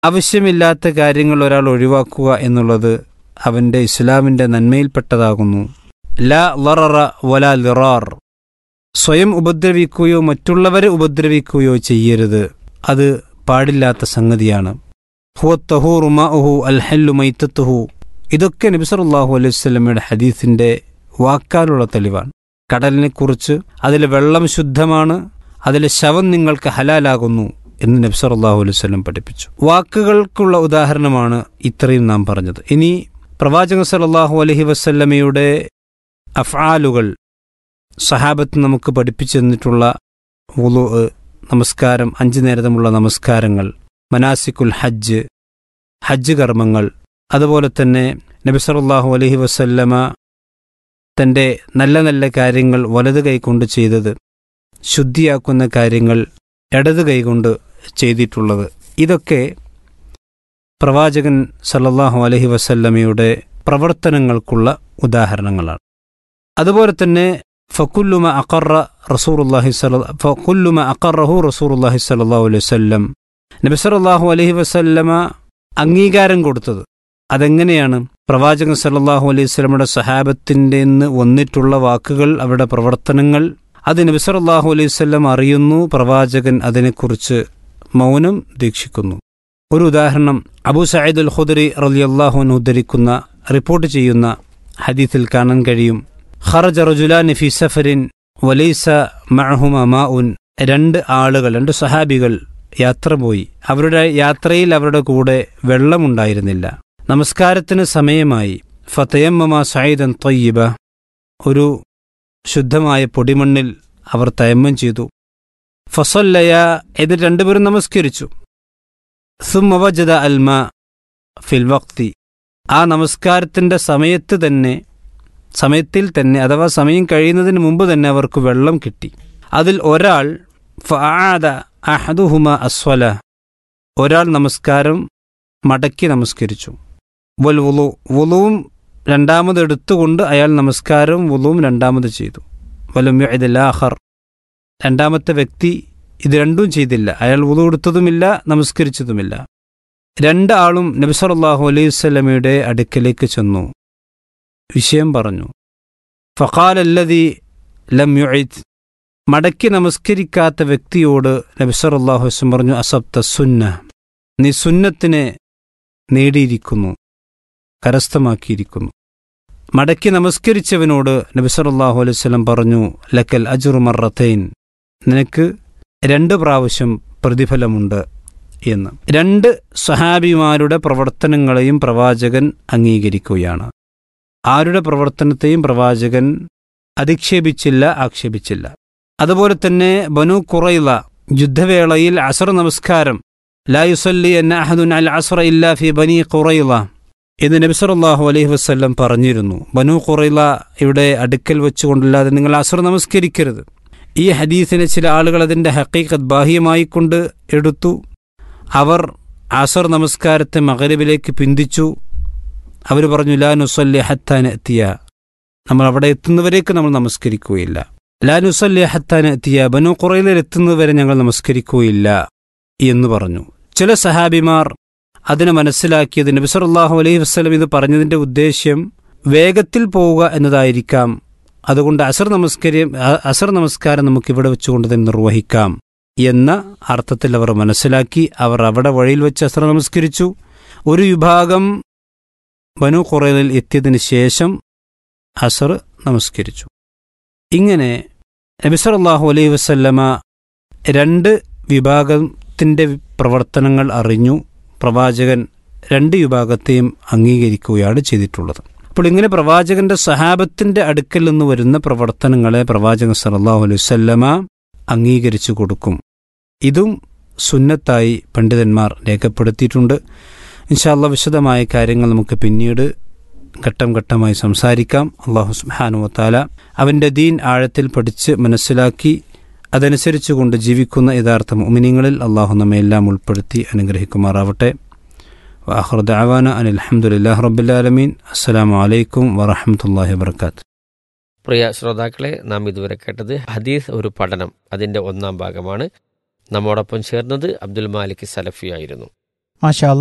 ആവശ്യമില്ലാത്ത കാര്യങ്ങൾ ഒരാൾ ഒഴിവാക്കുക എന്നുള്ളത് അവൻ്റെ ഇസ്ലാമിൻ്റെ നന്മയിൽപ്പെട്ടതാകുന്നു ലാ ലററ വല ലിറാർ സ്വയം ഉപദ്രവിക്കുകയോ മറ്റുള്ളവരെ ഉപദ്രവിക്കുകയോ ചെയ്യരുത് അത് പാടില്ലാത്ത സംഗതിയാണ് ഹുവ തഹൂറു മഅഹു അൽ ഹല്ലു മൈത്തത്തുഹു ഇതൊക്കെ നബിസറുല്ലാഹു അലൈഹി സ്വലമയുടെ ഹദീസിൻ്റെ വാക്കാലുള്ള തെളിവാണ് കടലിനെക്കുറിച്ച് അതിലെ വെള്ളം ശുദ്ധമാണ് അതിലെ ശവം നിങ്ങൾക്ക് ഹലാലാകുന്നു എന്ന് നബ്സറുല്ലാഹു അലൈഹി സ്വലം പഠിപ്പിച്ചു വാക്കുകൾക്കുള്ള ഉദാഹരണമാണ് ഇത്രയും നാം പറഞ്ഞത് ഇനി പ്രവാചക സല്ലല്ലാഹു അലൈഹി വസല്ലമയുടെ അഫ്ആലുകൾ സഹാബത്ത് നമുക്ക് പഠിപ്പിച്ചു തന്നിട്ടുള്ള വുളു നമസ്കാരം അഞ്ചു നേരമുള്ള നമസ്കാരങ്ങൾ മനാസിക്കുൽ ഹജ്ജ് ഹജ്ജ് കർമ്മങ്ങൾ അതുപോലെ തന്നെ നബി സല്ലല്ലാഹു അലൈഹി വസല്ലമ തൻ്റെ നല്ല നല്ല കാര്യങ്ങൾ വലത് കൈകൊണ്ട് ചെയ്തത് ശുദ്ധിയാക്കുന്ന കാര്യങ്ങൾ ഇടത് കൈകൊണ്ട് ചെയ്തിട്ടുള്ളത് ഇതൊക്കെ പ്രവാചകൻ സല്ലല്ലാഹു അലൈഹി വസല്ലമയുടെ പ്രവർത്തനങ്ങൾക്കുള്ള ഉദാഹരണങ്ങളാണ് അതുപോലെ തന്നെ ഫക്കുല്ലുമ അഖറ റസൂറുല്ലാഹി സല ഫക്കുല്ലുമ അഖറഹു റസൂറുല്ലാഹി സല്ലല്ലാഹു അലൈഹി വസല്ലം നബി സല്ലല്ലാഹു അലൈഹി വസല്ലമ അംഗീകാരം കൊടുത്തത് അതെങ്ങനെയാണ് പ്രവാചകൻ സല്ലല്ലാഹു അലൈഹി വസല്ലമയുടെ സഹാബത്തിൻ്റെ നിന്ന് വന്നിട്ടുള്ള വാക്കുകൾ അവരുടെ പ്രവർത്തനങ്ങൾ അത് നബി സല്ലല്ലാഹു അലൈഹി വസല്ലം അറിയുന്നു പ്രവാചകൻ അതിനെക്കുറിച്ച് മൗനം ദീക്ഷിക്കുന്നു ഒരു ഉദാഹരണം അബൂ സയ്യിദ് അൽ ഖുദരി റളിയല്ലാഹു അൻഹു ഉദ്ധരിക്കുന്ന റിപ്പോർട്ട് ചെയ്യുന്ന ഹദീസിൽ കാണാൻ കഴിയും ഖറജ റജുലാൻ ഫി സഫരിൻ വലൈസ മഅഹുമ മാഉൻ രണ്ട് ആളുകൾ രണ്ട് സഹാബികൾ യാത്ര പോയി അവരുടെ യാത്രയിൽ അവരുടെ കൂടെ വെള്ളമുണ്ടായിരുന്നില്ല നമസ്കാരത്തിന് സമയമായി ഫതയമ്മമ സയ്യിദൻ തൊയ്യിബ ഒരു ശുദ്ധമായ പൊടിമണ്ണിൽ അവർ തയമ്മം ചെയ്തു ഫസല്ലയ എന്നിട്ട് രണ്ടുപേരും നമസ്കരിച്ചു സുമവജദ അൽമ ഫിൽ വക്തി ആ നമസ്കാരത്തിന്റെ സമയത്ത് തന്നെ സമയത്തിൽ തന്നെ അഥവാ സമയം കഴിയുന്നതിന് മുമ്പ് തന്നെ അവർക്ക് വെള്ളം കിട്ടി അതിൽ ഒരാൾ ഫആദ അഹദുഹുമ അസ്വല ഒരാൾ നമസ്കാരം മടക്കി നമസ്കരിച്ചു വൽ വുളു വുളുവും രണ്ടാമത് എടുത്തുകൊണ്ട് അയാൾ നമസ്കാരവും വുളുവും രണ്ടാമത് ചെയ്തു വലും ലാഹർ രണ്ടാമത്തെ വ്യക്തി ഇത് രണ്ടും ചെയ്തില്ല അയാൾ വുളു എടുത്തതുമില്ല നമസ്കരിച്ചതുമില്ല രണ്ടാളും നബിസറല്ലാഹു അലൈഹി വസല്ലമയുടെ അടുക്കലേക്ക് ചെന്നു വിഷയം പറഞ്ഞു ഫഖാലല്ലതി ലം യുഇദ് മടക്കി നമസ്കരിക്കാത്ത വ്യക്തിയോട് നബിസറല്ലാഹു വസ്ലം പറഞ്ഞു അസബ്ത സുന്ന നീ സുന്നത്തിനെ നേടിയിരിക്കുന്നു കരസ്ഥമാക്കിയിരിക്കുന്നു മടക്കി നമസ്കരിച്ചവനോട് നബിസറല്ലാഹു അലൈഹി വസല്ലം പറഞ്ഞു ലക്കൽ അജുർ മറത്തൈൻ നിനക്ക് രണ്ട് പ്രാവശ്യം പ്രതിഫലമുണ്ട് എന്ന് രണ്ട് സഹാബിമാരുടെ പ്രവർത്തനങ്ങളെയും പ്രവാചകൻ അംഗീകരിക്കുകയാണ് ആരുടെ പ്രവർത്തനത്തെയും പ്രവാചകൻ അധിക്ഷേപിച്ചില്ല ആക്ഷേപിച്ചില്ല അതുപോലെ തന്നെ ബനു കുറൈല യുദ്ധവേളയിൽ അസർ നമസ്കാരം ലാ യുസല്ലി എന്ന അഹദുൻ അൽ അസ്ര ഇല്ല ഫി ബനി ഖുറൈല എന്ന് നബിസറല്ലാഹു അലൈഹി വസ്ല്ലം പറഞ്ഞിരുന്നു ബനു ഖുറൈല ഇവിടെ അടുക്കൽ വെച്ചുകൊണ്ടല്ലാതെ നിങ്ങൾ അസർ നമസ്കരിക്കരുത് ഈ ഹദീസിനെ ചില ആളുകൾ അതിൻ്റെ ഹക്കീഖത്ത് ബാഹ്യമായി കൊണ്ട് എടുത്തു അവർ അസർ നമസ്കാരത്തെ മകരബിലേക്ക് പിന്തിച്ചു അവർ പറഞ്ഞു ലാ നുസല്ലി ഹത്താൻ എത്തിയ നമ്മൾ അവിടെ എത്തുന്നവരേക്ക് നമ്മൾ നമസ്കരിക്കുകയില്ല ലാ നുസല്ലി ഹത്താൻ എത്തിയ ബനു കുറയിലിൽ എത്തുന്നവരെ ഞങ്ങൾ നമസ്കരിക്കുകയില്ല എന്ന് പറഞ്ഞു ചില സഹാബിമാർ അതിനെ മനസ്സിലാക്കിയത് നബിസറല്ലാഹു അലൈഹി വസ്ലം ഇത് പറഞ്ഞതിൻ്റെ ഉദ്ദേശ്യം വേഗത്തിൽ പോവുക എന്നതായിരിക്കാം അതുകൊണ്ട് അസർ നമസ്കാരം അസർ നമസ്കാരം നമുക്ക് ഇവിടെ വെച്ചുകൊണ്ട് തന്നെ നിർവഹിക്കാം എന്ന അർത്ഥത്തിൽ അവർ മനസ്സിലാക്കി അവർ അവിടെ വഴിയിൽ വെച്ച് അസർ നമസ്കരിച്ചു ഒരു വിഭാഗം ബനു കുറയിലിൽ എത്തിയതിനു ശേഷം അസർ നമസ്കരിച്ചു ഇങ്ങനെ നബിസറല്ലാഹു അലൈഹി വസല്ലമ രണ്ട് വിഭാഗത്തിൻ്റെ പ്രവർത്തനങ്ങൾ അറിഞ്ഞു പ്രവാചകൻ രണ്ട് വിഭാഗത്തെയും അംഗീകരിക്കുകയാണ് ചെയ്തിട്ടുള്ളത് അപ്പോൾ ഇങ്ങനെ പ്രവാചകന്റെ സഹാബത്തിന്റെ അടുക്കൽ നിന്ന് വരുന്ന പ്രവർത്തനങ്ങളെ പ്രവാചകൻ സല്ലല്ലാഹു അലൈഹി വസല്ലമ അംഗീകരിച്ചു കൊടുക്കും ഇതും സുന്നത്തായി പണ്ഡിതന്മാർ രേഖപ്പെടുത്തിയിട്ടുണ്ട് ഇൻഷാല്ല വിശദമായ കാര്യങ്ങൾ നമുക്ക് പിന്നീട് ഘട്ടം ഘട്ടമായി സംസാരിക്കാം അള്ളാഹു സുബാനുവത്താല അവൻ്റെ ദീൻ ആഴത്തിൽ പഠിച്ച് മനസ്സിലാക്കി അതനുസരിച്ച് കൊണ്ട് ജീവിക്കുന്ന യഥാർത്ഥ മുമിനിങ്ങളിൽ അള്ളാഹു നമ്മയെല്ലാം ഉൾപ്പെടുത്തി അനുഗ്രഹിക്കുമാറാവട്ടെ വാഹുർ ദാവാന അനിൽ അഹമ്മദില്ലാ റബ്ബുലാലമീൻ അസ്സലാമു അലൈക്കും വറഹമത്തല്ലാഹി വർക്കാത്ത് പ്രിയ ശ്രോതാക്കളെ നാം ഇതുവരെ കേട്ടത് ഹദീസ് ഒരു പഠനം അതിൻ്റെ ഒന്നാം ഭാഗമാണ് നമ്മോടൊപ്പം ചേർന്നത് അബ്ദുൽ മാലിക് സലഫി ആയിരുന്നു മാഷാ